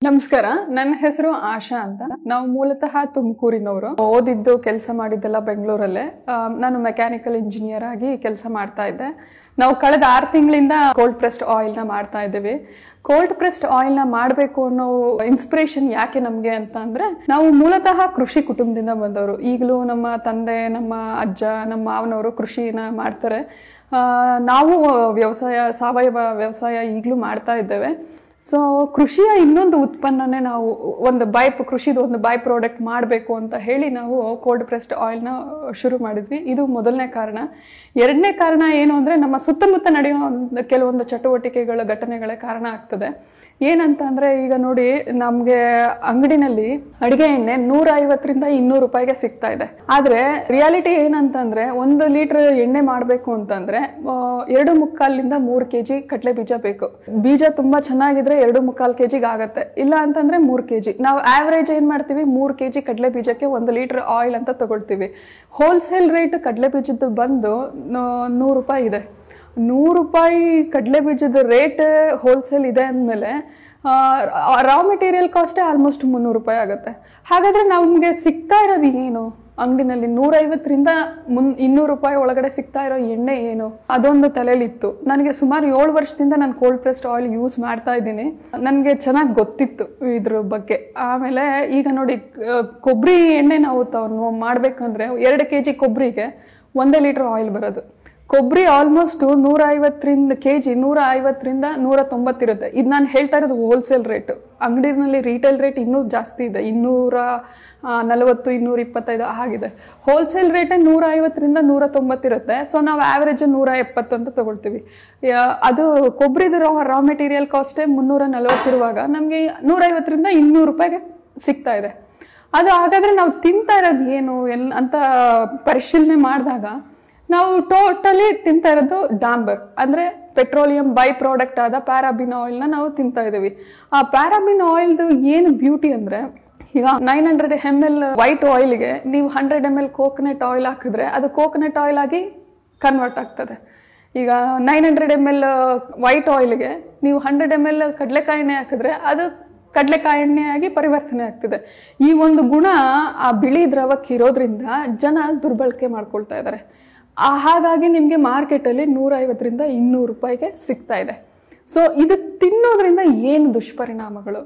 ನಮಸ್ಕಾರ ನನ್ನ ಹೆಸರು ಆಶಾ ಅಂತ ನಾವು ಮೂಲತಃ ತುಮಕೂರಿನವರು ಓದಿದ್ದು ಕೆಲಸ ಮಾಡಿದ್ದೆಲ್ಲ ಬೆಂಗಳೂರಲ್ಲೇ ಆ, ನಾನು ಮೆಕ್ಯಾನಿಕಲ್ ಇಂಜಿನಿಯರ್ ಆಗಿ ಕೆಲಸ ಮಾಡ್ತಾ ಇದ್ದೆ ನಾವು ಕಳೆದ ಆರು ತಿಂಗಳಿಂದ ಕೋಲ್ಡ್ ಪ್ರೆಸ್ಡ್ ಆಯಿಲ್ನ ಮಾಡ್ತಾ ಇದ್ದೀವಿ ಕೋಲ್ಡ್ ಪ್ರೆಸ್ಡ್ ಆಯಿಲ್ನ ಮಾಡಬೇಕು ಅನ್ನೋ ಇನ್ಸ್ಪಿರೇಷನ್ ಯಾಕೆ ನಮಗೆ ಅಂತ ಅಂದರೆ ನಾವು ಮೂಲತಃ ಕೃಷಿ ಕುಟುಂಬದಿಂದ ಬಂದವರು ಈಗಲೂ ನಮ್ಮ ತಂದೆ ನಮ್ಮ ಅಜ್ಜ ನಮ್ಮ ಮಾವನವರು ಕೃಷಿನ ಮಾಡ್ತಾರೆ ಆ, ನಾವು ವ್ಯವಸಾಯ ಸಾವಯವ ವ್ಯವಸಾಯ ಈಗಲೂ ಮಾಡ್ತಾ ಇದ್ದೇವೆ ಸೊ ಕೃಷಿಯ ಇನ್ನೊಂದು ಉತ್ಪನ್ನನೇ ನಾವು ಒಂದು ಬೈ ಕೃಷಿದು ಒಂದು ಬೈ ಪ್ರಾಡಕ್ಟ್ ಮಾಡಬೇಕು ಅಂತ ಹೇಳಿ ನಾವು ಕೋಲ್ಡ್ ಪ್ರೆಸ್ಡ್ ಆಯಿಲ್ನ ಶುರು ಮಾಡಿದ್ವಿ ಇದು ಮೊದಲನೇ ಕಾರಣ ಎರಡನೇ ಕಾರಣ ಏನು ಅಂದರೆ ನಮ್ಮ ಸುತ್ತಮುತ್ತ ನಡೆಯೋ ಒಂದು ಕೆಲವೊಂದು ಚಟುವಟಿಕೆಗಳ ಘಟನೆಗಳೇ ಕಾರಣ ಆಗ್ತದೆ ಏನಂತ ಅಂದರೆ ಈಗ ನೋಡಿ ನಮಗೆ ಅಂಗಡಿನಲ್ಲಿ ಅಡುಗೆ ಎಣ್ಣೆ ನೂರ ಐವತ್ತರಿಂದ ಇನ್ನೂರು ರೂಪಾಯಿಗೆ ಸಿಗ್ತಾ ಇದೆ ಆದರೆ ರಿಯಾಲಿಟಿ ಏನಂತಂದರೆ ಒಂದು ಲೀಟ್ರ್ ಎಣ್ಣೆ ಮಾಡಬೇಕು ಅಂತಂದರೆ ಎರಡು ಮುಕ್ಕಾಲಿಂದ ಮೂರು ಕೆ ಜಿ ಕಡಲೆ ಬೀಜ ಬೇಕು ಬೀಜ ತುಂಬ ಚೆನ್ನಾಗಿದ್ರೆ ಎರಡು ಮುಕ್ಕಾಲು ಕೆ ಜಿಗೆ ಆಗುತ್ತೆ ಇಲ್ಲ ಅಂತಂದರೆ ಮೂರು ಕೆ ಜಿ ನಾವು ಆವ್ರೇಜ್ ಏನು ಮಾಡ್ತೀವಿ ಮೂರು ಕೆ ಜಿ ಕಡಲೆ ಬೀಜಕ್ಕೆ ಒಂದು ಲೀಟ್ರ್ ಆಯಿಲ್ ಅಂತ ತಗೊಳ್ತೀವಿ ಹೋಲ್ಸೇಲ್ ರೇಟ್ ಕಡಲೆ ಬೀಜದ್ದು ಬಂದು ನೂರು ರೂಪಾಯಿ ಇದೆ ನೂರು ರೂಪಾಯಿ ಕಡಲೆ ಬೀಜದ ರೇಟ್ ಹೋಲ್ಸೇಲ್ ಇದೆ ಅಂದಮೇಲೆ ರಾ ಮೆಟೀರಿಯಲ್ ಕಾಸ್ಟೇ ಆಲ್ಮೋಸ್ಟ್ ಮುನ್ನೂರು ರೂಪಾಯಿ ಆಗುತ್ತೆ ಹಾಗಾದರೆ ನಮಗೆ ಸಿಗ್ತಾ ಇರೋದು ಏನು ಅಂಗಡಿನಲ್ಲಿ ನೂರೈವತ್ತರಿಂದ ಮುನ್ ಇನ್ನೂರು ರೂಪಾಯಿ ಒಳಗಡೆ ಸಿಗ್ತಾ ಇರೋ ಎಣ್ಣೆ ಏನು ಅದೊಂದು ತಲೆಯಲ್ಲಿತ್ತು ನನಗೆ ಸುಮಾರು ಏಳು ವರ್ಷದಿಂದ ನಾನು ಕೋಲ್ಡ್ ಪ್ರೆಸ್ಡ್ ಆಯಿಲ್ ಯೂಸ್ ಮಾಡ್ತಾ ಇದ್ದೀನಿ ನನಗೆ ಚೆನ್ನಾಗಿ ಗೊತ್ತಿತ್ತು ಇದ್ರ ಬಗ್ಗೆ ಆಮೇಲೆ ಈಗ ನೋಡಿ ಆ, ಕೊಬ್ಬರಿ ಎಣ್ಣೆ ನಾವು ತಾವು ಮಾಡಬೇಕಂದ್ರೆ ಎರಡು ಕೆ ಜಿ ಕೊಬ್ಬರಿಗೆ ಒಂದೇ ಲೀಟ್ರ್ ಆಯಿಲ್ ಬರೋದು ಕೊಬ್ಬರಿ ಆಲ್ಮೋಸ್ಟ್ ನೂರ ಐವತ್ತರಿಂದ ಕೆ ಜಿ ನೂರ ಐವತ್ತರಿಂದ ನೂರ ತೊಂಬತ್ತಿರುತ್ತೆ ಇದು ನಾನು ಹೇಳ್ತಾ ಇರೋದು ಹೋಲ್ಸೇಲ್ ರೇಟು ಅಂಗಡಿನಲ್ಲಿ ರೀಟೇಲ್ ರೇಟ್ ಇನ್ನೂ ಜಾಸ್ತಿ ಇದೆ ಇನ್ನೂರ ಆ, ನಲವತ್ತು ಇನ್ನೂರ ಇಪ್ಪತ್ತೈದು ಆಗಿದೆ ಹೋಲ್ಸೇಲ್ ರೇಟೇ ನೂರ ಐವತ್ತರಿಂದ ನೂರ ತೊಂಬತ್ತಿರುತ್ತೆ ಸೊ ನಾವು ಆ್ಯಾವ್ರೇಜ್ ನೂರ ಎಪ್ಪತ್ತು ಅಂತ ತೊಗೊಳ್ತೀವಿ ಯಾ- ಅದು ಕೊಬ್ಬರಿದು ರಾ ರಾ ಮೆಟೀರಿಯಲ್ ಕಾಸ್ಟೇ ಮುನ್ನೂರ ನಲವತ್ತಿರುವಾಗ ನಮಗೆ ನೂರೈವತ್ತರಿಂದ ಇನ್ನೂರು ರೂಪಾಯಿಗೆ ಸಿಗ್ತಾ ಇದೆ ಅದು ಹಾಗಾದರೆ ನಾವು ತಿಂತಾ ಇರೋದು ಏನು ಎಲ್ ಅಂತ ಪರಿಶೀಲನೆ ಮಾಡಿದಾಗ ನಾವು ಟೋಟಲಿ ತಿಂತಾ ಇರೋದು ಡಾಂಬರ್ ಅಂದರೆ ಪೆಟ್ರೋಲಿಯಂ ಬೈ ಪ್ರಾಡಕ್ಟ್ ಆದ ಪ್ಯಾರಾಬಿನ್ ಆಯಿಲ್ನ ನಾವು ತಿಂತಾ ಇದ್ದೀವಿ ಆ ಪ್ಯಾರಾಬಿನ್ ಆಯಿಲ್ದು ಏನು ಬ್ಯೂಟಿ ಅಂದರೆ ಈಗ nine hundred M L white ಆಯಿಲ್ಗೆ ನೀವು hundred M L coconut oil ಹಾಕಿದ್ರೆ ಅದು ಕೋಕೋನಟ್ ಆಯಿಲ್ ಆಗಿ ಕನ್ವರ್ಟ್ ಆಗ್ತದೆ ಈಗ nine hundred M L white ಆಯಿಲ್ಗೆ ನೀವು ಹಂಡ್ರೆಡ್ ಎಮ್ ಎಲ್ ಕಡಲೆಕಾಯಿ ಎಣ್ಣೆ ಹಾಕಿದ್ರೆ ಅದು ಕಡಲೆಕಾಯಿ ಎಣ್ಣೆಯಾಗಿ ಪರಿವರ್ತನೆ ಆಗ್ತಿದೆ ಈ ಒಂದು ಗುಣ ಆ ಬಿಳಿ ದ್ರವಕ್ಕೆ ಇರೋದ್ರಿಂದ ಜನ ದುರ್ಬಳಕೆ ಮಾಡ್ಕೊಳ್ತಾ ಇದ್ದಾರೆ ಆ ಹಾಗಾಗಿ ನಿಮಗೆ ಮಾರ್ಕೆಟಲ್ಲಿ ನೂರೈವತ್ತರಿಂದ ಇನ್ನೂರು ರೂಪಾಯಿಗೆ ಸಿಗ್ತಾ ಇದೆ ಸೊ ಇದು ತಿನ್ನೋದ್ರಿಂದ ಏನು ದುಷ್ಪರಿಣಾಮಗಳು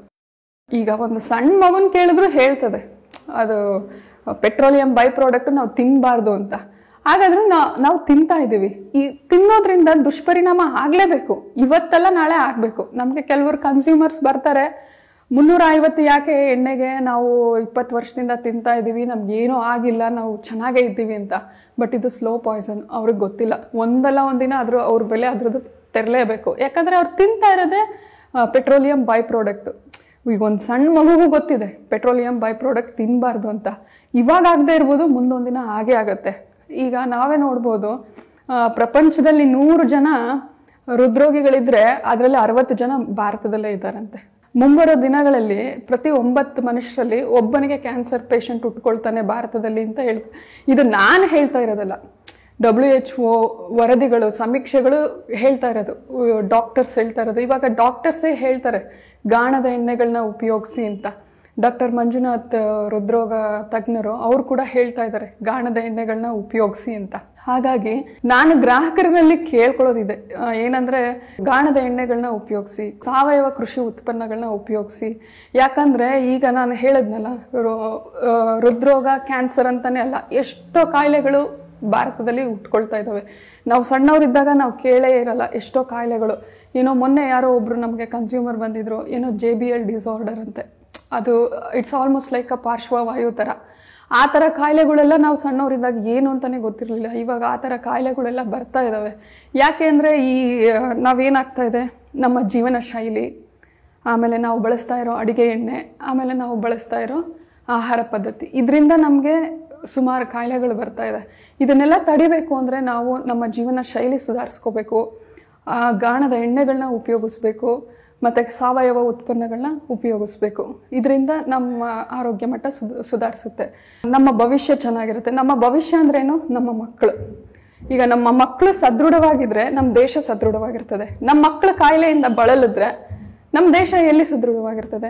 ಈಗ ಒಂದು ಸಣ್ಣ ಮಗುನ ಕೇಳಿದ್ರು ಹೇಳ್ತದೆ ಅದು ಪೆಟ್ರೋಲಿಯಂ ಬೈ ಪ್ರಾಡಕ್ಟ್ ನಾವು ತಿನ್ನಬಾರ್ದು ಅಂತ ಹಾಗಾದ್ರೆ ನಾವು ನಾವು ತಿಂತಾ ಇದ್ದೀವಿ ಈ ತಿನ್ನೋದ್ರಿಂದ ದುಷ್ಪರಿಣಾಮ ಆಗಲೇಬೇಕು ಇವತ್ತೆಲ್ಲ ನಾಳೆ ಆಗಬೇಕು ನಮಗೆ ಕೆಲವರು ಕನ್ಸ್ಯೂಮರ್ಸ್ ಬರ್ತಾರೆ ಮುನ್ನೂರ ಐವತ್ತು ಯಾಕೆ ಎಣ್ಣೆಗೆ ನಾವು ಇಪ್ಪತ್ತು ವರ್ಷದಿಂದ ತಿಂತಾ ಇದ್ದೀವಿ ನಮ್ಗೆ ಏನೂ ಆಗಿಲ್ಲ ನಾವು ಚೆನ್ನಾಗೇ ಇದ್ದೀವಿ ಅಂತ ಬಟ್ ಇದು ಸ್ಲೋ ಪಾಯ್ಸನ್ ಅವ್ರಿಗೆ ಗೊತ್ತಿಲ್ಲ ಒಂದಲ್ಲ ಒಂದಿನ ಅದ್ರ ಅವ್ರ ಬೆಲೆ ಅದ್ರದ್ದು ತೆರಲೇಬೇಕು ಯಾಕಂದರೆ ಅವ್ರು ತಿಂತಾ ಇರೋದೇ ಪೆಟ್ರೋಲಿಯಂ ಬೈ ಪ್ರಾಡಕ್ಟು ಈಗ ಒಂದು ಸಣ್ಣ ಮಗುಗೂ ಗೊತ್ತಿದೆ ಪೆಟ್ರೋಲಿಯಂ ಬೈ ಪ್ರಾಡಕ್ಟ್ ತಿನ್ನಬಾರ್ದು ಅಂತ ಇವಾಗ ಆಗದೆ ಇರ್ಬೋದು ಮುಂದೊಂದಿನ ಹಾಗೇ ಆಗುತ್ತೆ ಈಗ ನಾವೇ ನೋಡ್ಬೋದು ಆ, ಪ್ರಪಂಚದಲ್ಲಿ ನೂರು ಜನ ಹೃದ್ರೋಗಿಗಳಿದ್ರೆ ಅದರಲ್ಲಿ ಅರವತ್ತು ಜನ ಭಾರತದಲ್ಲೇ ಇದ್ದಾರಂತೆ ಮುಂಬರೋ ದಿನಗಳಲ್ಲಿ ಪ್ರತಿ ಒಂಬತ್ತು ಮನುಷ್ಯರಲ್ಲಿ ಒಬ್ಬನಿಗೆ ಕ್ಯಾನ್ಸರ್ ಪೇಷಂಟ್ ಉಟ್ಕೊಳ್ತಾನೆ ಭಾರತದಲ್ಲಿ ಅಂತ ಹೇಳ್ತಾರೆ ಇದು ನಾನು ಹೇಳ್ತಾ ಇರೋದಲ್ಲ ಡಬ್ಲ್ಯೂ ಎಚ್ ಒ ವರದಿಗಳು ಸಮೀಕ್ಷೆಗಳು ಹೇಳ್ತಾ ಇರೋದು ಡಾಕ್ಟರ್ಸ್ ಹೇಳ್ತಾ ಇರೋದು ಇವಾಗ ಡಾಕ್ಟರ್ಸೇ ಹೇಳ್ತಾರೆ ಗಾಣದ ಎಣ್ಣೆಗಳನ್ನ ಉಪಯೋಗಿಸಿ ಅಂತ ಡಾಕ್ಟರ್ ಮಂಜುನಾಥ್ ಹೃದ್ರೋಗ ತಜ್ಞರು ಅವ್ರು ಕೂಡ ಹೇಳ್ತಾ ಇದ್ದಾರೆ ಗಾಣದ ಎಣ್ಣೆಗಳನ್ನ ಉಪಯೋಗಿಸಿ ಅಂತ ಹಾಗಾಗಿ ನಾನು ಗ್ರಾಹಕರಲ್ಲಿ ಕೇಳ್ಕೊಳ್ಳೋದಿದೆ ಆ, ಏನಂದ್ರೆ ಗಾಣದ ಎಣ್ಣೆಗಳನ್ನ ಉಪಯೋಗಿಸಿ ಸಾವಯವ ಕೃಷಿ ಉತ್ಪನ್ನಗಳನ್ನ ಉಪಯೋಗಿಸಿ ಯಾಕಂದ್ರೆ ಈಗ ನಾನು ಹೇಳಿದ್ನಲ್ಲ ರೋ- ಆ, ಹೃದ್ರೋಗ ಕ್ಯಾನ್ಸರ್ ಅಂತಾನೆ ಅಲ್ಲ ಎಷ್ಟೋ ಕಾಯಿಲೆಗಳು ಭಾರತದಲ್ಲಿ ಉಟ್ಕೊಳ್ತಾ ಇದ್ದಾವೆ ನಾವು ಸಣ್ಣವರಿದ್ದಾಗ ನಾವು ಕೇಳೇ ಇರಲ್ಲ ಎಷ್ಟೋ ಕಾಯಿಲೆಗಳು ಏನೋ ಮೊನ್ನೆ ಯಾರೋ ಒಬ್ರು ನಮಗೆ ಕನ್ಸ್ಯೂಮರ್ ಬಂದಿದ್ರು ಏನೋ ಜೆ ಬಿ ಎಲ್ ಡಿಸಾರ್ಡರ್ ಅಂತೆ ಅದು ಇಟ್ಸ್ ಆಲ್ಮೋಸ್ಟ್ ಲೈಕ್ ಅ ಪಾರ್ಶ್ವವಾಯು ಥರ ಆ ಥರ ಕಾಯಿಲೆಗಳೆಲ್ಲ ನಾವು ಸಣ್ಣವರಿದ್ದಾಗ ಏನು ಅಂತಲೇ ಗೊತ್ತಿರಲಿಲ್ಲ ಇವಾಗ ಆ ಥರ ಕಾಯಿಲೆಗಳೆಲ್ಲ ಬರ್ತಾ ಇದ್ದಾವೆ ಯಾಕೆ ಅಂದರೆ ಈ ಆ, ನಾವೇನಾಗ್ತಾ ಇದೆ ನಮ್ಮ ಜೀವನ ಶೈಲಿ ಆಮೇಲೆ ನಾವು ಬಳಸ್ತಾ ಇರೋ ಅಡಿಗೆ ಎಣ್ಣೆ ಆಮೇಲೆ ನಾವು ಬಳಸ್ತಾ ಇರೋ ಆಹಾರ ಪದ್ಧತಿ ಇದರಿಂದ ನಮಗೆ ಸುಮಾರು ಕಾಯಿಲೆಗಳು ಬರ್ತಾ ಇದೆ ಇದನ್ನೆಲ್ಲ ತಡಿಬೇಕು ಅಂದರೆ ನಾವು ನಮ್ಮ ಜೀವನ ಶೈಲಿ ಸುಧಾರಿಸ್ಕೋಬೇಕು ಆ, ಗಾಣದ ಎಣ್ಣೆಗಳನ್ನ ಉಪಯೋಗಿಸ್ಬೇಕು ಮತ್ತು ಸಾವಯವ ಉತ್ಪನ್ನಗಳನ್ನ ಉಪಯೋಗಿಸ್ಬೇಕು ಇದರಿಂದ ನಮ್ಮ ಆರೋಗ್ಯ ಮಟ್ಟ ಸುಧ ಸುಧಾರಿಸುತ್ತೆ ನಮ್ಮ ಭವಿಷ್ಯ ಚೆನ್ನಾಗಿರುತ್ತೆ ನಮ್ಮ ಭವಿಷ್ಯ ಅಂದ್ರೇನು ನಮ್ಮ ಮಕ್ಕಳು ಈಗ ನಮ್ಮ ಮಕ್ಕಳು ಸದೃಢವಾಗಿದ್ರೆ ನಮ್ಮ ದೇಶ ಸದೃಢವಾಗಿರ್ತದೆ ನಮ್ಮ ಮಕ್ಕಳು ಕಾಯಿಲೆಯಿಂದ ಬಳಲಿದ್ರೆ ನಮ್ಮ ದೇಶ ಎಲ್ಲಿ ಸದೃಢವಾಗಿರ್ತದೆ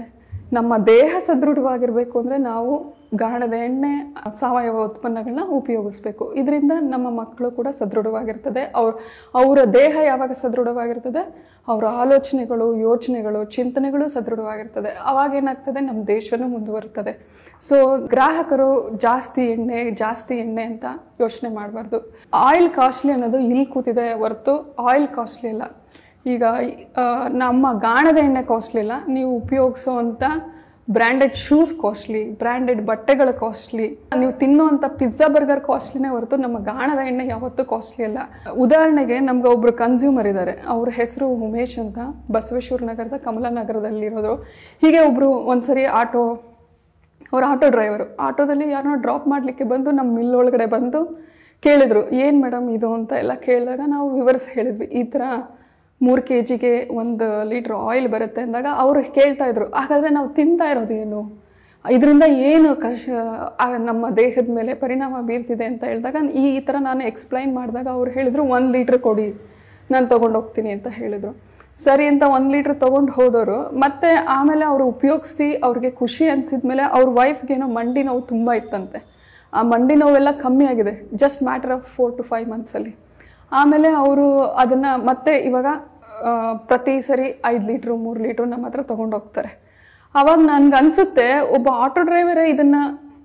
ನಮ್ಮ ದೇಹ ಸದೃಢವಾಗಿರಬೇಕು ಅಂದರೆ ನಾವು ಗಾಣದ ಎಣ್ಣೆ ಸಾವಯವ ಉತ್ಪನ್ನಗಳನ್ನ ಉಪಯೋಗಿಸ್ಬೇಕು ಇದರಿಂದ ನಮ್ಮ ಮಕ್ಕಳು ಕೂಡ ಸದೃಢವಾಗಿರ್ತದೆ ಅವ್ರ ಅವರ ದೇಹ ಯಾವಾಗ ಸದೃಢವಾಗಿರ್ತದೆ ಅವರ ಆಲೋಚನೆಗಳು ಯೋಚನೆಗಳು ಚಿಂತನೆಗಳು ಸದೃಢವಾಗಿರ್ತದೆ ಅವಾಗ ಏನಾಗ್ತದೆ ನಮ್ಮ ದೇಶನೂ ಮುಂದುವರ್ತದೆ ಸೊ ಗ್ರಾಹಕರು ಜಾಸ್ತಿ ಎಣ್ಣೆ ಜಾಸ್ತಿ ಎಣ್ಣೆ ಅಂತ ಯೋಚನೆ ಮಾಡಬಾರ್ದು ಆಯಿಲ್ ಕಾಸ್ಟ್ಲಿ ಅನ್ನೋದು ಇಲ್ಲಿ ಕೂತಿದೆ ಹೊರತು ಆಯಿಲ್ ಕಾಸ್ಟ್ಲಿ ಅಲ್ಲ ಈಗ ಆ, ನಮ್ಮ ಗಾಣದ ಎಣ್ಣೆ ಕಾಸ್ಟ್ಲಿ ಇಲ್ಲ ನೀವು ಉಪಯೋಗಿಸೋವಂಥ ಬ್ರ್ಯಾಂಡೆಡ್ ಶೂಸ್ ಕಾಸ್ಟ್ಲಿ ಬ್ರ್ಯಾಂಡೆಡ್ ಬಟ್ಟೆಗಳು ಕಾಸ್ಟ್ಲಿ ನೀವು ತಿನ್ನುವಂಥ ಪಿಜ್ಜಾ ಬರ್ಗರ್ ಕಾಸ್ಟ್ಲಿನೇ ಹೊರತು ನಮ್ಮ ಗಾಣದ ಎಣ್ಣೆ ಯಾವತ್ತೂ ಕಾಸ್ಟ್ಲಿ ಅಲ್ಲ ಉದಾಹರಣೆಗೆ ನಮ್ಗೆ ಒಬ್ರು ಕನ್ಸ್ಯೂಮರ್ ಇದ್ದಾರೆ ಅವ್ರ ಹೆಸರು ಉಮೇಶ್ ಅಂತ ಬಸವೇಶ್ವರ ನಗರದ ಕಮಲಾನಗರದಲ್ಲಿರೋದು ಹೀಗೆ ಒಬ್ಬರು ಒಂದ್ಸರಿ ಆಟೋ ಅವ್ರು ಆಟೋ ಡ್ರೈವರು ಆಟೋದಲ್ಲಿ ಯಾರನ್ನೋ ಡ್ರಾಪ್ ಮಾಡಲಿಕ್ಕೆ ಬಂದು ನಮ್ಮ ಮಿಲ್ ಒಳಗಡೆ ಬಂದು ಕೇಳಿದ್ರು ಏನು ಮೇಡಮ್ ಇದು ಅಂತ ಎಲ್ಲ ಕೇಳಿದಾಗ ನಾವು ವಿವರಿಸಿ ಹೇಳಿದ್ವಿ ಈ ಥರ ಮೂರು ಕೆ ಜಿಗೆ ಒಂದು ಲೀಟ್ರ್ ಆಯಿಲ್ ಬರುತ್ತೆ ಅಂದಾಗ ಅವರು ಕೇಳ್ತಾ ಇದ್ರು ಹಾಗಾದರೆ ನಾವು ತಿಂತಾ ಇರೋದು ಏನು ಇದರಿಂದ ಏನು ಕಷ ಆ ನಮ್ಮ ದೇಹದ ಮೇಲೆ ಪರಿಣಾಮ ಬೀರ್ತಿದೆ ಅಂತ ಹೇಳಿದಾಗ ಈ ಈ ಥರ ನಾನು ಎಕ್ಸ್ಪ್ಲೈನ್ ಮಾಡಿದಾಗ ಅವ್ರು ಹೇಳಿದರು ಒಂದು ಲೀಟ್ರ್ ಕೊಡಿ ನಾನು ತೊಗೊಂಡು ಹೋಗ್ತೀನಿ ಅಂತ ಹೇಳಿದರು ಸರಿ ಅಂತ ಒಂದು ಲೀಟ್ರ್ ತೊಗೊಂಡು ಹೋದವರು ಮತ್ತೆ ಆಮೇಲೆ ಅವರು ಉಪಯೋಗಿಸಿ ಅವ್ರಿಗೆ ಖುಷಿ ಅನಿಸಿದ್ಮೇಲೆ ಅವ್ರ ವೈಫ್ಗೇನೋ ಮಂಡಿ ನೋವು ತುಂಬ ಇತ್ತಂತೆ ಆ ಮಂಡಿ ನೋವೆಲ್ಲ ಕಮ್ಮಿ ಆಗಿದೆ just matter of four to five ಮಂತ್ಸಲ್ಲಿ ಆಮೇಲೆ ಅವರು ಅದನ್ನು ಮತ್ತೆ ಇವಾಗ ಆ, ಪ್ರತಿ ಸರಿ ಐದು ಲೀಟ್ರು ಮೂರು ಲೀಟ್ರು ನಮ್ಮ ಹತ್ರ ತೊಗೊಂಡು ಹೋಗ್ತಾರೆ ಅವಾಗ ನನ್ಗೆ ಅನಿಸುತ್ತೆ ಒಬ್ಬ ಆಟೋ ಡ್ರೈವರೇ ಇದನ್ನು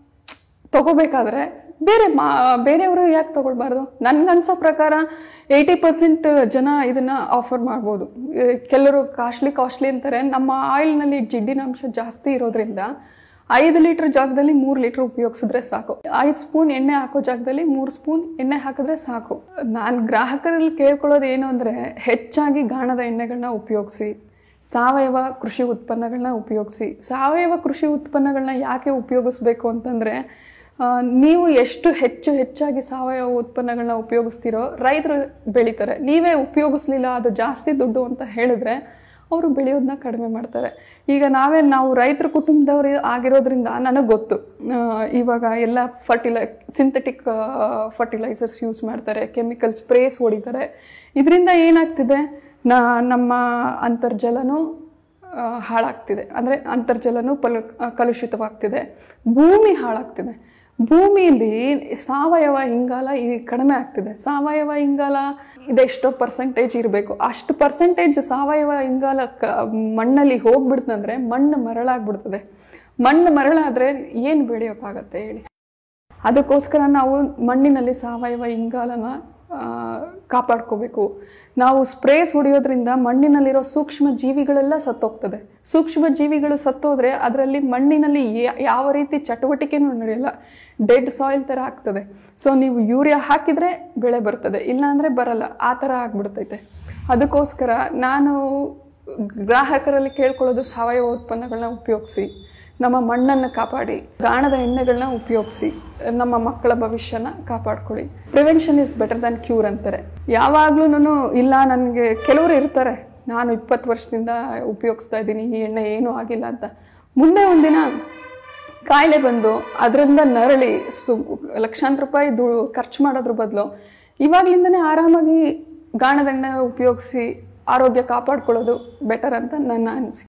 ತಗೋಬೇಕಾದ್ರೆ ಬೇರೆ ಮಾ ಬೇರೆಯವರು ಯಾಕೆ ತಗೊಳ್ಬಾರ್ದು ನನ್ಗನ್ಸೋ ಪ್ರಕಾರ ಏಯ್ಟಿ ಪರ್ಸೆಂಟ್ ಜನ ಇದನ್ನು ಆಫರ್ ಮಾಡ್ಬೋದು ಏ, ಕೆಲವರು ಕಾಸ್ಟ್ಲಿ ಕಾಸ್ಟ್ಲಿ ಅಂತಾರೆ ನಮ್ಮ ಆಯಿಲ್ನಲ್ಲಿ ಜಿಡ್ಡಿನ ಅಂಶ ಜಾಸ್ತಿ ಇರೋದ್ರಿಂದ ಐದು ಲೀಟ್ರ್ ಜಾಗದಲ್ಲಿ ಮೂರು ಲೀಟ್ರ್ ಉಪಯೋಗಿಸಿದ್ರೆ ಸಾಕು ಐದು ಸ್ಪೂನ್ ಎಣ್ಣೆ ಹಾಕೋ ಜಾಗದಲ್ಲಿ ಮೂರು ಸ್ಪೂನ್ ಎಣ್ಣೆ ಹಾಕಿದ್ರೆ ಸಾಕು ನಾನು ಗ್ರಾಹಕರಲ್ಲಿ ಕೇಳ್ಕೊಳ್ಳೋದು ಏನು ಅಂದರೆ ಹೆಚ್ಚಾಗಿ ಗಾಣದ ಎಣ್ಣೆಗಳನ್ನ ಉಪಯೋಗಿಸಿ ಸಾವಯವ ಕೃಷಿ ಉತ್ಪನ್ನಗಳನ್ನ ಉಪಯೋಗಿಸಿ ಸಾವಯವ ಕೃಷಿ ಉತ್ಪನ್ನಗಳನ್ನ ಯಾಕೆ ಉಪಯೋಗಿಸ್ಬೇಕು ಅಂತಂದರೆ ಆ, ನೀವು ಎಷ್ಟು ಹೆಚ್ಚು ಹೆಚ್ಚಾಗಿ ಸಾವಯವ ಉತ್ಪನ್ನಗಳನ್ನ ಉಪಯೋಗಿಸ್ತೀರೋ ರೈತರು ಬೆಳೀತಾರೆ ನೀವೇ ಉಪಯೋಗಿಸ್ಲಿಲ್ಲ ಅದು ಜಾಸ್ತಿ ದುಡ್ಡು ಅಂತ ಹೇಳಿದ್ರೆ ಅವರು ಬೆಳೆಯೋದನ್ನ ಕಡಿಮೆ ಮಾಡ್ತಾರೆ ಈಗ ನಾವೇ ನಾವು ರೈತರ ಕುಟುಂಬದವರು ಆಗಿರೋದ್ರಿಂದ ನನಗೆ ಗೊತ್ತು ಆ, ಇವಾಗ ಎಲ್ಲ ಫರ್ಟಿಲೈ ಸಿಂಥೆಟಿಕ್ ಫರ್ಟಿಲೈಸರ್ಸ್ ಯೂಸ್ ಮಾಡ್ತಾರೆ ಕೆಮಿಕಲ್ ಸ್ಪ್ರೇಸ್ ಹೊಡಿತಾರೆ ಇದರಿಂದ ಏನಾಗ್ತಿದೆ ನಾ ನಮ್ಮ ಅಂತರ್ಜಲನೂ ಆ, ಹಾಳಾಗ್ತಿದೆ ಅಂದರೆ ಅಂತರ್ಜಲನೂ ಪಲು ಆ, ಕಲುಷಿತವಾಗ್ತಿದೆ ಭೂಮಿ ಹಾಳಾಗ್ತಿದೆ ಭೂಮಿಯಲ್ಲಿ ಸಾವಯವ ಇಂಗಾಲ ಈ ಕಡಿಮೆ ಆಗ್ತಿದೆ ಸಾವಯವ ಇಂಗಾಲ ಇದೆಷ್ಟೋ ಪರ್ಸೆಂಟೇಜ್ ಇರಬೇಕು ಅಷ್ಟು ಪರ್ಸೆಂಟೇಜ್ ಸಾವಯವ ಇಂಗಾಲ ಕ ಮಣ್ಣಲ್ಲಿ ಹೋಗ್ಬಿಡ್ತಂದ್ರೆ ಮಣ್ಣು ಮರಳಾಗ್ಬಿಡ್ತದೆ ಮಣ್ಣು ಮರಳಾದರೆ ಏನು ಬೆಳೆಯೋಕ್ಕಾಗತ್ತೆ ಹೇಳಿ ಅದಕ್ಕೋಸ್ಕರ ನಾವು ಮಣ್ಣಿನಲ್ಲಿ ಸಾವಯವ ಇಂಗಾಲನ ಆ, ಕಾಪಾಡ್ಕೋಬೇಕು ನಾವು ಸ್ಪ್ರೇಸ್ ಹೊಡೆಯೋದ್ರಿಂದ ಮಣ್ಣಿನಲ್ಲಿರೋ ಸೂಕ್ಷ್ಮ ಜೀವಿಗಳೆಲ್ಲ ಸತ್ತೋಗ್ತದೆ ಸೂಕ್ಷ್ಮ ಜೀವಿಗಳು ಸತ್ತೋದ್ರೆ ಅದರಲ್ಲಿ ಮಣ್ಣಿನಲ್ಲಿ ಯಾ- ಯಾವ ರೀತಿ ಚಟುವಟಿಕೆನೂ ನಡೆಯಲ್ಲ ಡೆಡ್ ಸಾಯಿಲ್ ಥರ ಆಗ್ತದೆ ಸೊ ನೀವು ಯೂರಿಯಾ ಹಾಕಿದರೆ ಬೆಳೆ ಬರ್ತದೆ ಇಲ್ಲಾಂದರೆ ಬರಲ್ಲ ಆ ಥರ ಆಗ್ಬಿಡ್ತೈತೆ ಅದಕ್ಕೋಸ್ಕರ ನಾನು ಗ್ರಾಹಕರಲ್ಲಿ ಕೇಳ್ಕೊಳ್ಳೋದು ಸಾವಯವ ಉತ್ಪನ್ನಗಳನ್ನ ಉಪಯೋಗಿಸಿ ನಮ್ಮ ಮಣ್ಣನ್ನು ಕಾಪಾಡಿ ಗಾಣದ ಎಣ್ಣೆಗಳನ್ನ ಉಪಯೋಗಿಸಿ ನಮ್ಮ ಮಕ್ಕಳ ಭವಿಷ್ಯನ ಕಾಪಾಡ್ಕೊಳ್ಳಿ prevention is better than cure ಅಂತಾರೆ ಯಾವಾಗ್ಲೂ ಇಲ್ಲ ನನಗೆ ಕೆಲವರು ಇರ್ತಾರೆ ನಾನು ಇಪ್ಪತ್ತು ವರ್ಷದಿಂದ ಉಪಯೋಗಿಸ್ತಾ ಇದ್ದೀನಿ ಈ ಎಣ್ಣೆ ಏನೂ ಆಗಿಲ್ಲ ಅಂತ ಮುಂದೆ ಒಂದಿನ ಕಾಯಿಲೆ ಬಂದು ಅದರಿಂದ ನರಳಿ ಸು ಲಕ್ಷಾಂತರ ರೂಪಾಯಿ ದು ಖರ್ಚು ಮಾಡೋದ್ರ ಬದಲು ಇವಾಗ್ಲಿಂದನೇ ಆರಾಮಾಗಿ ಗಾಣದ ಎಣ್ಣೆ ಉಪಯೋಗಿಸಿ ಆರೋಗ್ಯ ಕಾಪಾಡ್ಕೊಳ್ಳೋದು ಬೆಟರ್ ಅಂತ ನನ್ನ ಅನಿಸಿಕೆ